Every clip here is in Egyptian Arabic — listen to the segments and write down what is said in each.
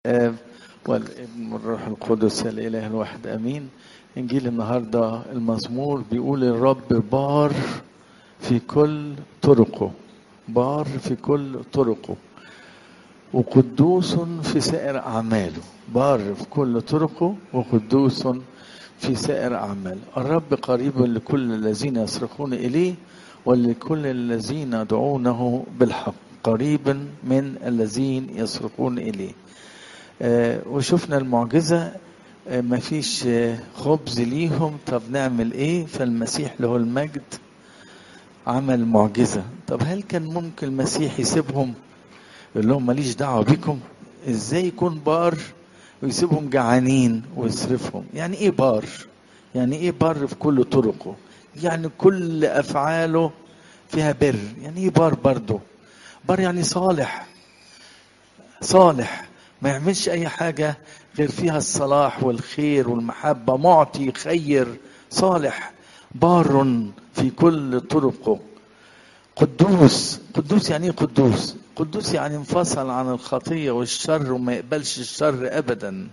الآب والابن والروح القدس الإله الواحد أمين إنجيل النهاردة المزمور بيقول الرب بار في كل طرقه بار في كل طرقه وقدوس في سائر أعماله بار في كل طرقه وقدوس في سائر أعماله الرب قريب لكل الذين يصرخون إليه ولكل الذين يدعونه بالحق قريب من الذين يصرخون إليه آه وشفنا المعجزة آه مفيش آه خبز ليهم طب نعمل ايه فالمسيح له المجد عمل معجزة طب هل كان ممكن المسيح يسيبهم يقول لهم ماليش دعوة بكم ازاي يكون بار ويسيبهم جعانين ويصرفهم يعني ايه بار يعني ايه بار في كل طرقه يعني كل افعاله فيها بر يعني ايه بار برضه بار يعني صالح صالح ما يعملش اي حاجة غير فيها الصلاح والخير والمحبة معطي خير صالح بار في كل طرقه قدوس قدوس يعني ايه قدوس قدوس يعني انفصل عن الخطية والشر وما يقبلش الشر ابدا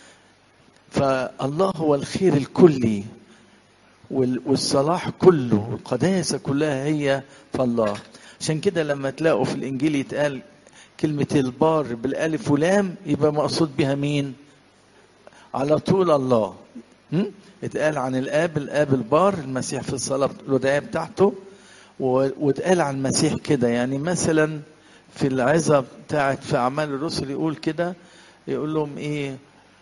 فالله هو الخير الكلي والصلاح كله والقداسة كلها هي في الله عشان كده لما تلاقوا في الانجيل يتقال كلمة البار بالالف ولام يبقى مقصود بها مين على طول الله اتقال عن الاب الاب البار المسيح في الصلاة الوداعية بتاعته واتقال عن المسيح كده يعني مثلا في العظة بتاعت في أعمال الرسل يقول كده يقول لهم إيه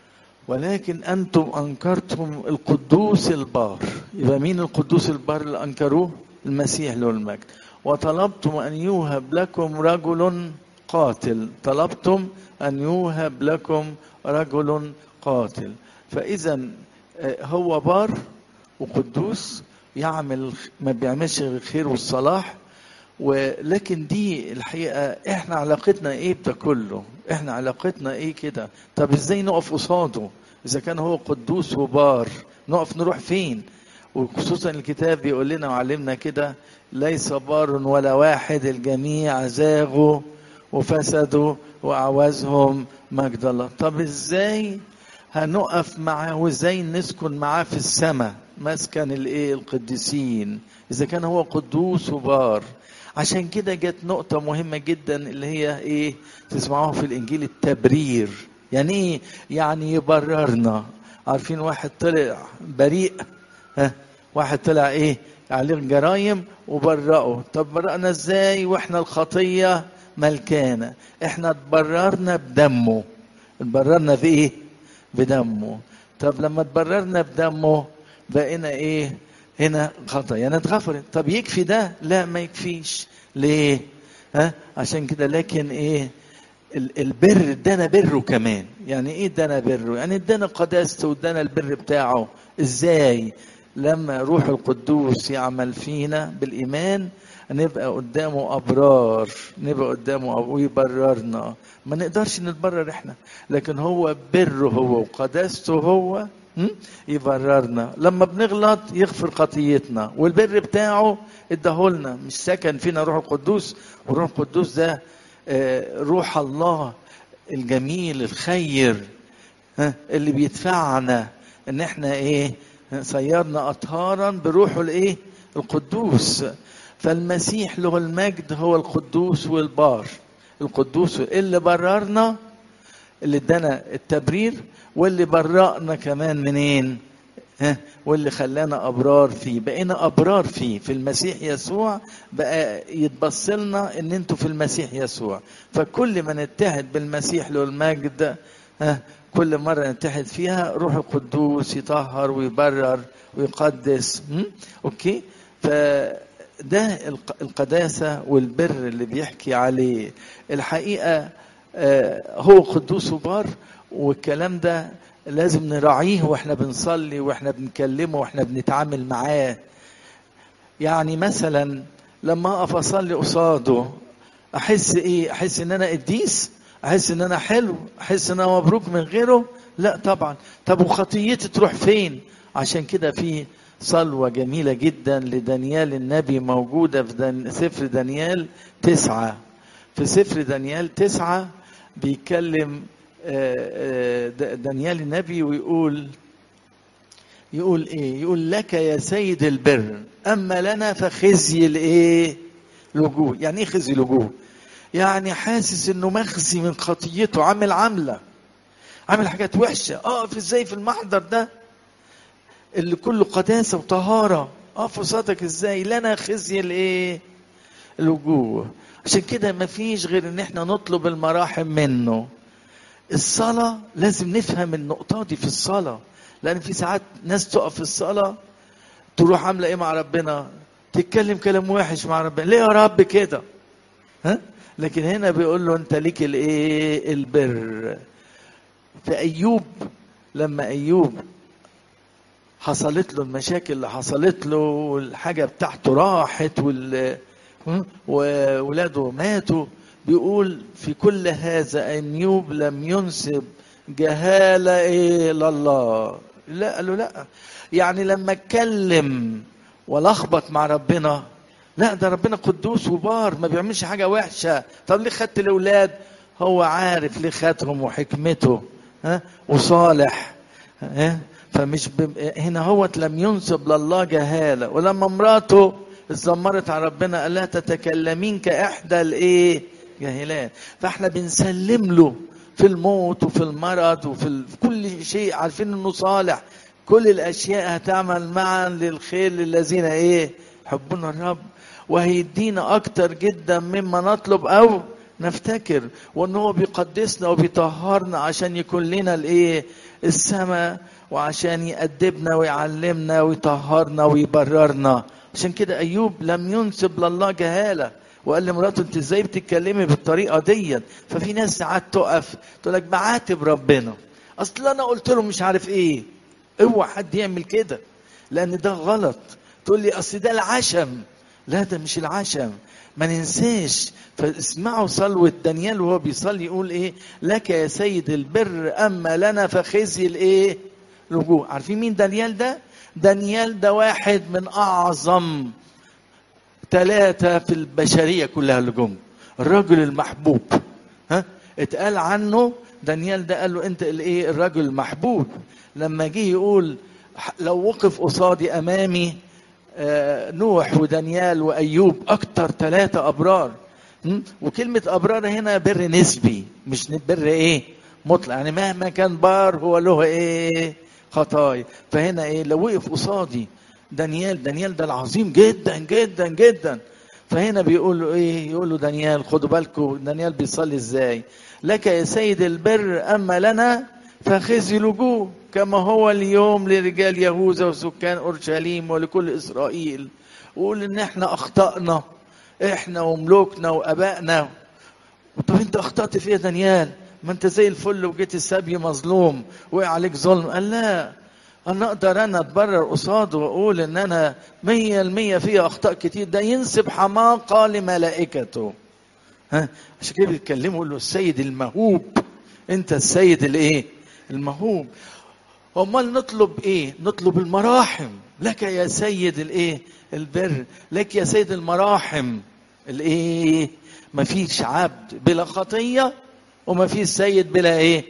ولكن أنتم أنكرتم القدوس البار يبقى مين القدوس البار اللي أنكروه المسيح له المجد وطلبتم أن يوهب لكم رجل قاتل طلبتم أن يوهب لكم رجل قاتل فإذا هو بار وقدوس يعمل ما بيعملش غير الخير والصلاح ولكن دي الحقيقة احنا علاقتنا ايه بده كله احنا علاقتنا ايه كده طب ازاي نقف قصاده اذا كان هو قدوس وبار نقف نروح فين وخصوصا الكتاب بيقول لنا وعلمنا كده ليس بار ولا واحد الجميع زاغوا وفسدوا وأعوزهم مجد الله طب ازاي هنقف معاه وازاي نسكن معاه في السماء مسكن الايه القديسين اذا كان هو قدوس وبار عشان كده جت نقطة مهمة جدا اللي هي ايه تسمعوها في الانجيل التبرير يعني ايه يعني يبررنا عارفين واحد طلع بريء ها واحد طلع ايه عليه جرايم وبرأه طب برأنا ازاي واحنا الخطية ملكانة احنا اتبررنا بدمه اتبررنا بايه بدمه طب لما اتبررنا بدمه بقينا ايه هنا خطأ يعني اتغفرت طب يكفي ده لا ما يكفيش ليه ها عشان كده لكن ايه البر ادانا بره كمان يعني ايه ادانا بره يعني ادانا قداسته وادانا البر بتاعه ازاي لما روح القدوس يعمل فينا بالايمان نبقى قدامه ابرار نبقى قدامه ويبررنا ما نقدرش نتبرر احنا لكن هو بره هو وقداسته هو يبررنا لما بنغلط يغفر خطيتنا والبر بتاعه اداهولنا مش سكن فينا روح القدوس والروح القدوس ده روح الله الجميل الخير اللي بيدفعنا ان احنا ايه صيرنا اطهارا بروحه الايه القدوس فالمسيح له المجد هو القدوس والبار القدوس اللي بررنا اللي ادانا التبرير واللي برأنا كمان منين ها واللي خلانا ابرار فيه بقينا ابرار فيه في المسيح يسوع بقى يتبص لنا ان انتوا في المسيح يسوع فكل ما نتحد بالمسيح له المجد ها كل مرة نتحد فيها روح القدوس يطهر ويبرر ويقدس م? اوكي فده القداسة والبر اللي بيحكي عليه الحقيقة هو قدوس وبار والكلام ده لازم نراعيه واحنا بنصلي واحنا بنكلمه واحنا بنتعامل معاه يعني مثلا لما اقف اصلي قصاده احس ايه احس ان انا قديس احس ان انا حلو احس ان انا مبروك من غيره لا طبعا طب وخطيتي تروح فين عشان كده في صلوة جميلة جدا لدانيال النبي موجودة في دان سفر دانيال تسعة في سفر دانيال تسعة بيتكلم آه، آه، دانيال النبي ويقول يقول ايه يقول لك يا سيد البر اما لنا فخزي الايه الوجوه يعني ايه خزي الوجوه يعني حاسس انه مخزي من خطيته عامل عامله عامل حاجات وحشه اقف ازاي في المحضر ده اللي كله قداسه وطهاره اقف قصادك ازاي لنا خزي الايه الوجوه عشان كده مفيش غير ان احنا نطلب المراحم منه الصلاة لازم نفهم النقطة دي في الصلاة لأن في ساعات ناس تقف في الصلاة تروح عاملة إيه مع ربنا تتكلم كلام وحش مع ربنا ليه يا رب كده ها لكن هنا بيقول له أنت ليك الإيه البر في أيوب لما أيوب حصلت له المشاكل اللي حصلت له والحاجة بتاعته راحت وال وولاده ماتوا بيقول في كل هذا أيوب لم ينسب جهالة إيه لله لا قال له لا يعني لما اتكلم ولخبط مع ربنا لا ده ربنا قدوس وبار ما بيعملش حاجة وحشة طب ليه خدت الأولاد هو عارف ليه خدهم وحكمته ها وصالح ها فمش ب... هنا هو لم ينسب لله جهالة ولما مراته اتذمرت على ربنا قال لها تتكلمين كإحدى الإيه جاهلات فاحنا بنسلم له في الموت وفي المرض وفي ال... في كل شيء عارفين انه صالح كل الاشياء هتعمل معا للخير للذين ايه يحبون الرب وهيدينا اكتر جدا مما نطلب او نفتكر وان هو بيقدسنا وبيطهرنا عشان يكون لنا الايه السماء وعشان يأدبنا ويعلمنا ويطهرنا ويبررنا عشان كده ايوب لم ينسب لله جهاله وقال لمراته انت ازاي بتتكلمي بالطريقه دي ففي ناس ساعات تقف تقول لك بعاتب ربنا اصل انا قلت له مش عارف ايه اوعى حد يعمل كده لان ده غلط تقول لي اصل ده العشم لا ده مش العشم ما ننساش فاسمعوا صلوة دانيال وهو بيصلي يقول ايه لك يا سيد البر اما لنا فخزي الايه الوجوه عارفين مين دانيال ده دانيال ده واحد من اعظم ثلاثة في البشرية كلها اللي جم الرجل المحبوب ها اتقال عنه دانيال ده قال له انت الايه الرجل المحبوب لما جه يقول لو وقف قصادي امامي آه نوح ودانيال وايوب اكتر ثلاثة ابرار وكلمة ابرار هنا بر نسبي مش بر ايه مطلق يعني مهما كان بار هو له ايه خطايا فهنا ايه لو وقف قصادي دانيال دانيال ده العظيم جدا جدا جدا فهنا بيقول له ايه يقول له دانيال خدوا بالكم دانيال بيصلي ازاي لك يا سيد البر اما لنا فخزي الوجوه كما هو اليوم لرجال يهوذا وسكان اورشليم ولكل اسرائيل وقول ان احنا اخطانا احنا وملوكنا وابائنا طب انت اخطات في ايه يا دانيال ما انت زي الفل وجيت السبي مظلوم وقع عليك ظلم قال لا انا اقدر انا اتبرر قصاده واقول ان انا مية المية فيها اخطاء كتير ده ينسب حماقة لملائكته ها عشان كده بيتكلموا يقول له السيد المهوب انت السيد الايه المهوب امال نطلب ايه نطلب المراحم لك يا سيد الايه البر لك يا سيد المراحم الايه مفيش عبد بلا خطيه ومفيش سيد بلا ايه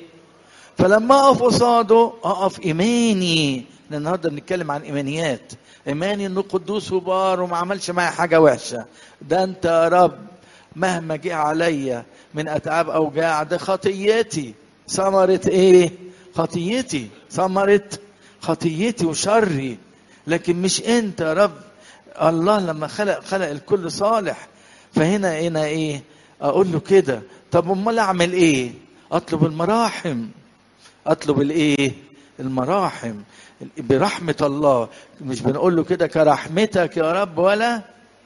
فلما اقف قصاده اقف ايماني لان النهارده بنتكلم عن ايمانيات ايماني انه قدوس وبار وما عملش معايا حاجه وحشه ده انت يا رب مهما جه عليا من اتعاب اوجاع ده خطيتي ثمرة ايه خطيتي ثمرة خطيتي وشري لكن مش انت يا رب الله لما خلق خلق الكل صالح فهنا هنا ايه اقول له كده طب امال اعمل ايه اطلب المراحم اطلب الايه المراحم برحمة الله مش بنقول له كده كرحمتك يا رب ولا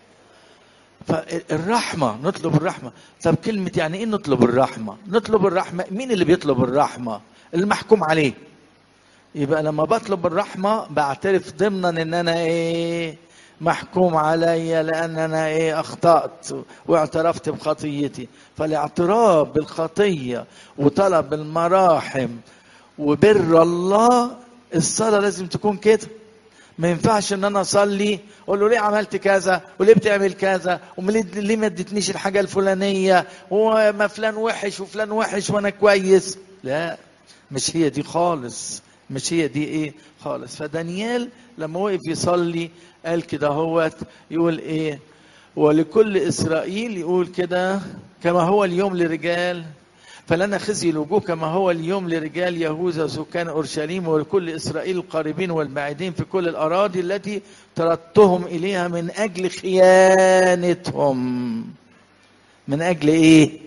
فالرحمة نطلب الرحمة طب كلمة يعني ايه نطلب الرحمة نطلب الرحمة مين اللي بيطلب الرحمة المحكوم عليه يبقى لما بطلب الرحمة بعترف ضمنا ان انا ايه محكوم عليا لان انا ايه اخطأت واعترفت بخطيتي فالاعتراف بالخطية وطلب المراحم وبر الله الصلاة لازم تكون كده ما ينفعش ان انا اصلي اقول له ليه عملت كذا وليه بتعمل كذا وليه ما اديتنيش الحاجه الفلانيه وما فلان وحش وفلان وحش وانا كويس لا مش هي دي خالص مش هي دي ايه خالص فدانيال لما وقف يصلي قال كده هوت يقول ايه ولكل اسرائيل يقول كده كما هو اليوم لرجال فلنا خزي الوجوه كما هو اليوم لرجال يهوذا سكان اورشليم ولكل اسرائيل القريبين والبعيدين في كل الاراضي التي طردتهم اليها من اجل خيانتهم من اجل ايه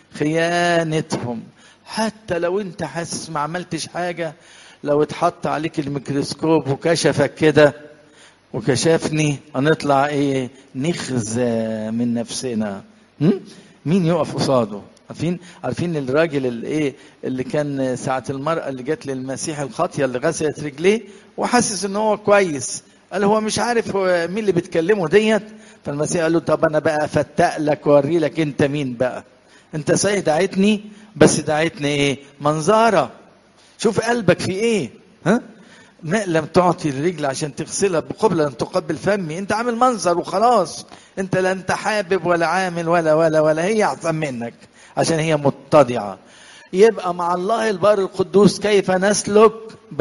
خيانتهم حتى لو انت حاسس ما عملتش حاجه لو اتحط عليك الميكروسكوب وكشفك كده وكشفني هنطلع ايه نخزى من نفسنا هم؟ مين يقف قصاده عارفين عارفين الراجل اللي ايه اللي كان ساعه المراه اللي جت للمسيح الخاطيه اللي غسلت رجليه وحاسس ان هو كويس قال هو مش عارف هو مين اللي بيتكلمه ديت فالمسيح قال له طب انا بقى افتق لك واوري لك انت مين بقى انت صحيح دعيتني بس دعيتني ايه منظره شوف قلبك في ايه ها ما لم تعطي الرجل عشان تغسلها بقبل ان تقبل فمي انت عامل منظر وخلاص انت لا انت حابب ولا عامل ولا ولا ولا هي احسن منك عشان هي متضعه يبقى مع الله البار القدوس كيف نسلك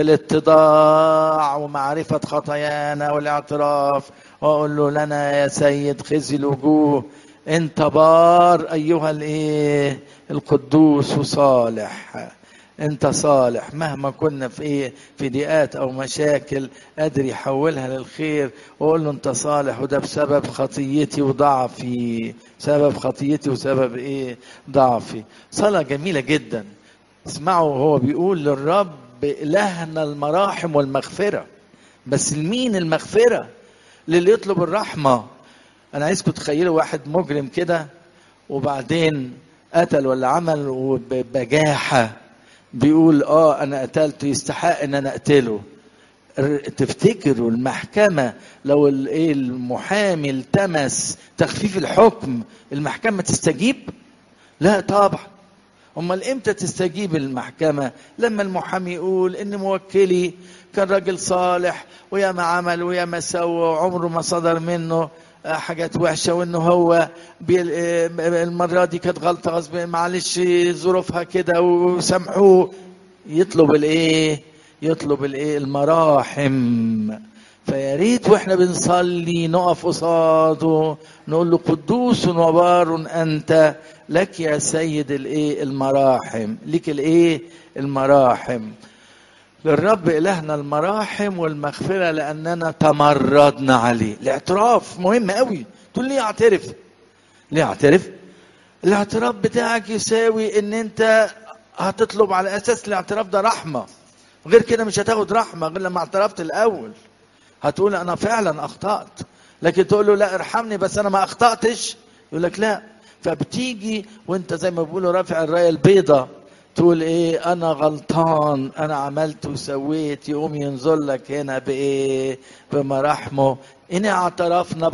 بالاتضاع ومعرفة خطايانا والاعتراف وأقول له لنا يا سيد خزي الوجوه أنت بار أيها الإيه القدوس وصالح انت صالح مهما كنا في ايه في ضيقات او مشاكل قادر يحولها للخير واقول له انت صالح وده بسبب خطيتي وضعفي سبب خطيتي وسبب ايه ضعفي صلاة جميلة جدا اسمعوا هو بيقول للرب إلهنا المراحم والمغفرة بس لمين المغفرة للي يطلب الرحمة أنا عايزكم تخيلوا واحد مجرم كده وبعدين قتل ولا عمل وبجاحة بيقول اه انا قتلته يستحق ان انا اقتله تفتكروا المحكمة لو الايه المحامي التمس تخفيف الحكم المحكمة تستجيب؟ لا طبعا امال امتى تستجيب المحكمة؟ لما المحامي يقول ان موكلي كان راجل صالح ويا ما عمل ويا ما سوى وعمره ما صدر منه حاجات وحشه وانه هو المره دي كانت غلطه غصب معلش ظروفها كده وسامحوه يطلب الايه؟ يطلب الايه؟ المراحم فيا ريت واحنا بنصلي نقف قصاده نقول له قدوس وبار انت لك يا سيد الايه؟ المراحم ليك الايه؟ المراحم للرب إلهنا المراحم والمغفرة لأننا تمردنا عليه الاعتراف مهم قوي تقول لي اعترف ليه اعترف الاعتراف بتاعك يساوي ان انت هتطلب على اساس الاعتراف ده رحمة غير كده مش هتاخد رحمة غير لما اعترفت الاول هتقول انا فعلا اخطأت لكن تقول له لا ارحمني بس انا ما اخطأتش يقول لك لا فبتيجي وانت زي ما بيقولوا رافع الرايه البيضاء تقول ايه انا غلطان انا عملت وسويت يقوم ينزل لك هنا بايه بمراحمه ان اعترفنا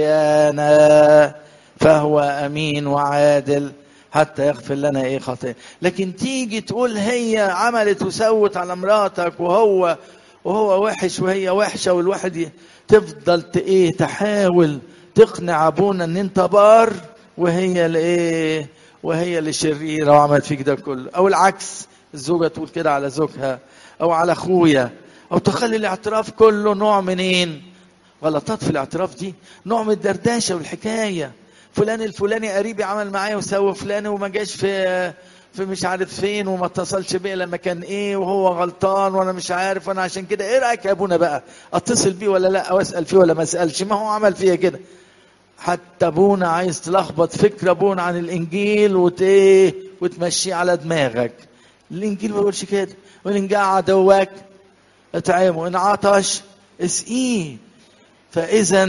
بخطايانا فهو امين وعادل حتى يغفر لنا ايه خطايا لكن تيجي تقول هي عملت وسوت على مراتك وهو وهو وحش وهي وحشه والواحد تفضل ايه تحاول تقنع ابونا ان انت بار وهي الايه وهي اللي شريرة وعملت فيك ده كله أو العكس الزوجة تقول كده على زوجها أو على أخويا أو تخلي الاعتراف كله نوع منين غلطات في الاعتراف دي نوع من الدردشة والحكاية فلان الفلاني قريبي عمل معايا وسوى فلان وما جاش في في مش عارف فين وما اتصلش بيا لما كان ايه وهو غلطان وانا مش عارف وانا عشان كده ايه رايك يا ابونا بقى اتصل بيه ولا لا او اسال فيه ولا ما اسالش ما هو عمل فيا كده حتى ابونا عايز تلخبط فكر ابونا عن الانجيل وت وتمشيه على دماغك الانجيل ما بيقولش كده وان جاء عدوك اطعمه ان عطش اسقيه فاذا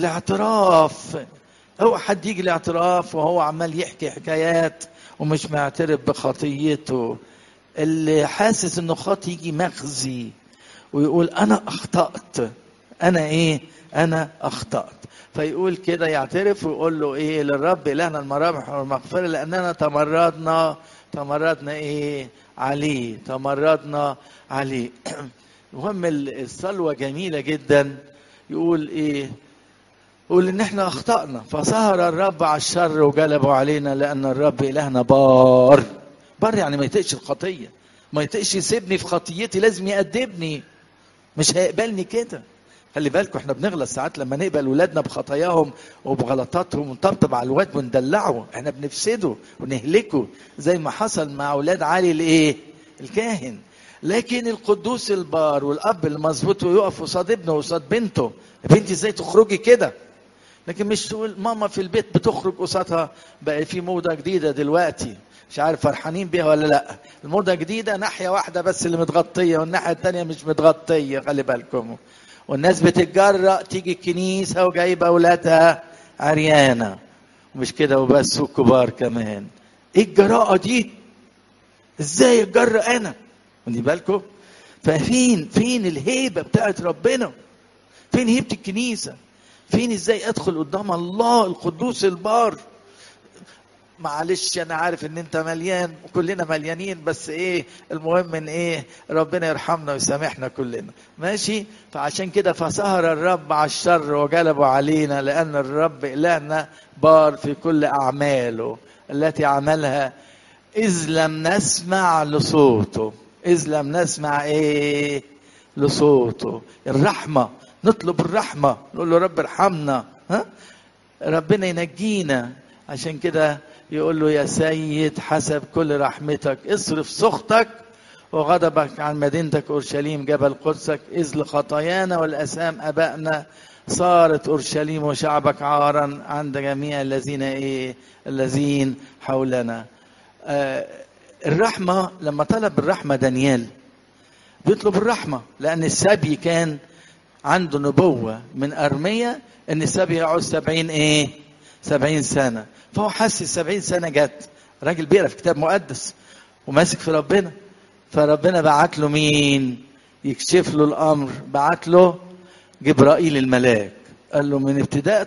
الاعتراف هو حد يجي الاعتراف وهو عمال يحكي حكايات ومش معترف بخطيته اللي حاسس انه خاطي يجي مخزي ويقول انا اخطات انا ايه انا اخطات فيقول كده يعترف ويقول له ايه للرب الهنا المرامح والمغفره لاننا تمردنا تمردنا ايه عليه تمردنا عليه المهم ال- الصلوة جميلة جدا يقول ايه يقول ان احنا اخطأنا فسهر الرب على الشر وجلبوا علينا لان الرب الهنا بار بار يعني ما يطيقش الخطية ما يطيقش يسيبني في خطيتي لازم يأدبني مش هيقبلني كده خلي بالكم احنا بنغلط ساعات لما نقبل ولادنا بخطاياهم وبغلطاتهم ونطبطب على الواد وندلعه احنا بنفسده ونهلكه زي ما حصل مع اولاد علي الايه الكاهن لكن القدوس البار والاب المظبوط ويقف قصاد ابنه وقصاد بنته يا بنتي ازاي تخرجي كده لكن مش تقول ماما في البيت بتخرج قصادها بقى في موضه جديده دلوقتي مش عارف فرحانين بيها ولا لا الموضه جديده ناحيه واحده بس اللي متغطيه والناحيه الثانيه مش متغطيه خلي بالكم والناس بتتجرأ تيجي الكنيسه وجايبه اولادها عريانه مش كده وبس والكبار كمان ايه الجراءه دي ازاي اتجرأ انا خدي بالكم ففين فين الهيبه بتاعت ربنا فين هيبه الكنيسه فين ازاي ادخل قدام الله القدوس البار معلش انا عارف ان انت مليان وكلنا مليانين بس ايه المهم ان ايه ربنا يرحمنا ويسامحنا كلنا ماشي فعشان كده فسهر الرب على الشر وجلبوا علينا لان الرب الهنا بار في كل اعماله التي عملها اذ لم نسمع لصوته اذ لم نسمع ايه لصوته الرحمه نطلب الرحمه نقول له رب ارحمنا ها ربنا ينجينا عشان كده يقول له يا سيد حسب كل رحمتك اصرف سخطك وغضبك عن مدينتك اورشليم جبل قدسك اذ لخطايانا والاسام ابائنا صارت اورشليم وشعبك عارا عند جميع الذين ايه الذين حولنا آه الرحمه لما طلب الرحمه دانيال بيطلب الرحمه لان السبي كان عنده نبوه من ارميه ان السبي يقعد سبعين ايه سبعين سنه فهو حس السبعين سنة جت راجل بيقرا في كتاب مقدس وماسك في ربنا فربنا بعت له مين يكشف له الأمر بعت له جبرائيل الملاك قال له من ابتداء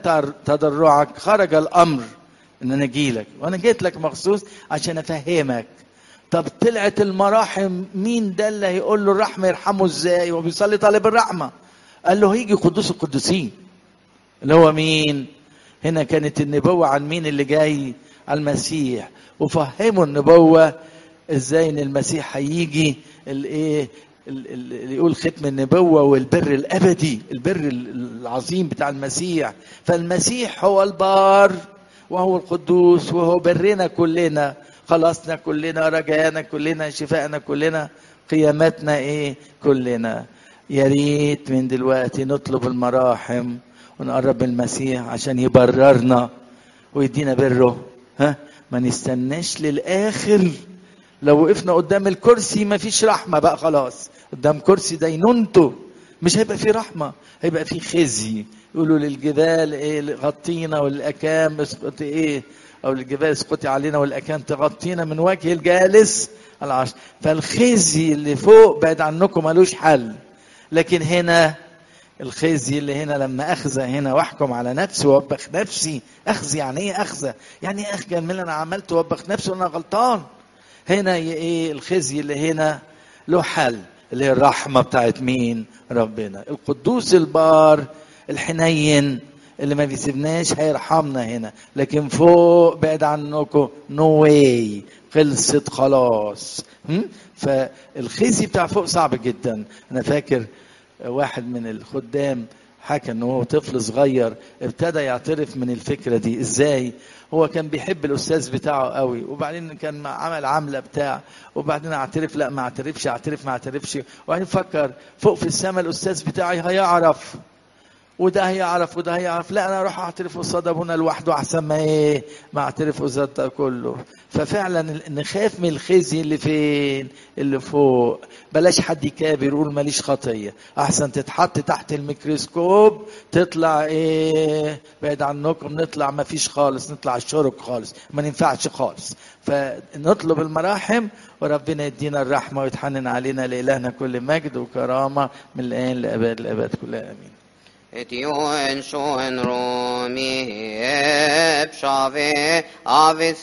تضرعك خرج الأمر إن أنا أجي لك وأنا جيت لك مخصوص عشان أفهمك طب طلعت المراحم مين ده اللي هيقول له الرحمة يرحمه إزاي وبيصلي طالب الرحمة قال له هيجي قدوس القدوسين اللي هو مين هنا كانت النبوة عن مين اللي جاي على المسيح وفهموا النبوة ازاي ان المسيح هيجي الايه اللي يقول ختم النبوة والبر الابدي البر العظيم بتاع المسيح فالمسيح هو البار وهو القدوس وهو برنا كلنا خلاصنا كلنا رجانا كلنا شفائنا كلنا قيامتنا ايه كلنا يا ريت من دلوقتي نطلب المراحم ونقرب من المسيح عشان يبررنا ويدينا بره ها ما نستناش للاخر لو وقفنا قدام الكرسي ما فيش رحمه بقى خلاص قدام كرسي دينونته مش هيبقى فيه رحمه هيبقى فيه خزي يقولوا للجبال ايه غطينا والاكام اسقطي ايه او الجبال اسقطي علينا والاكام تغطينا من وجه الجالس العرش فالخزي اللي فوق بعد عنكم ملوش حل لكن هنا الخزي اللي هنا لما اخذ هنا واحكم على نفسي ووبخ نفسي اخذ يعني ايه اخذ يعني ايه اخجل من اللي انا عملت ووبخ نفسي وانا غلطان هنا ايه الخزي اللي هنا له حل اللي هي الرحمه بتاعت مين ربنا القدوس البار الحنين اللي ما بيسيبناش هيرحمنا هنا لكن فوق بعد عنكم نو واي خلصت خلاص فالخزي بتاع فوق صعب جدا انا فاكر واحد من الخدام حكى ان هو طفل صغير ابتدى يعترف من الفكره دي ازاي هو كان بيحب الاستاذ بتاعه قوي وبعدين كان عمل عمله بتاع وبعدين اعترف لا ما اعترفش اعترف ما اعترفش وبعدين فكر فوق في السماء الاستاذ بتاعي هيعرف وده هيعرف وده هيعرف لا انا اروح اعترف قصاد ابونا لوحده احسن ما ايه ما اعترف قصاد ده كله ففعلا نخاف من الخزي اللي فين اللي فوق بلاش حد يكابر يقول ماليش خطيه احسن تتحط تحت الميكروسكوب تطلع ايه بعيد عنكم نطلع ما فيش خالص نطلع الشرق خالص ما ننفعش خالص فنطلب المراحم وربنا يدينا الرحمه ويتحنن علينا لالهنا كل مجد وكرامه من الان لابد الابد كلها امين Etion schon romi eb shave avis